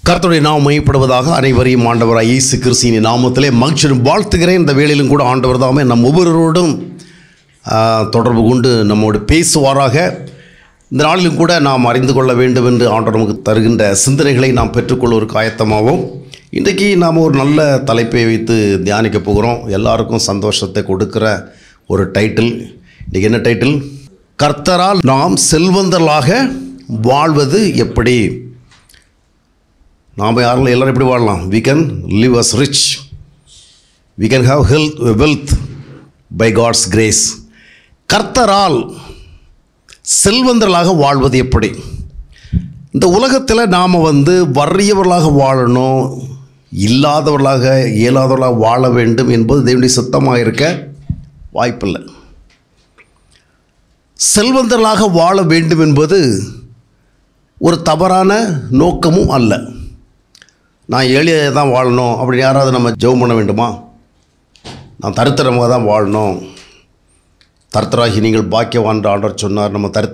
கர்த்தருடைய நாம் மையப்படுவதாக அனைவரையும் ஆண்டவராக இயேசு கிறிஸ்தியின் நாமத்திலே மகிழ்ச்சியும் வாழ்த்துகிறேன் இந்த வேளையிலும் கூட ஆண்டவர் தாமே நம் ஒவ்வொருவரோடும் ஆ, தொடர்பு கொண்டு நம்மோடு பேசுவாராக இந்த நாளிலும் கூட நாம் அறிந்து கொள்ள வேண்டும் என்று ஆண்டவர் நமக்கு தருகின்ற சிந்தனைகளை நாம் பெற்றுக்கொள்ள ஒரு காயத்தமாகவும் இன்றைக்கி நாம் ஒரு நல்ல தலைப்பை வைத்து தியானிக்க போகிறோம் எல்லாருக்கும் சந்தோஷத்தை கொடுக்கிற ஒரு டைட்டில் இன்றைக்கி என்ன டைட்டில் கர்த்தரால் நாம் செல்வந்தர்களாக வாழ்வது எப்படி நாம் யாரும் எல்லாரும் எப்படி வாழலாம் we can live as rich we can have health wealth by God's grace கர்த்தரால் செல்வந்தர்களாக வாழ்வது எப்படி இந்த உலகத்தில் நாம் வந்து வறியவர்களாக வாழணும் இல்லாதவர்களாக இயலாதவர்களாக வாழ வேண்டும் என்பது தேவனுடைய சித்தமாக இருக்க வாய்ப்பில்லை செல்வந்தர்களாக வாழ வேண்டும் என்பது ஒரு தவறான நோக்கமும் அல்ல நான் எளிய தான் வாழணும் அப்படின்னு யாராவது நம்ம ஜெபம் பண்ண வேண்டுமா நான் தரித்திரமாக தான் வாழணும் தரித்திராகி நீங்கள் பாக்கியவான் ஆண்டவர் சொன்னார் நம்ம தரித்திர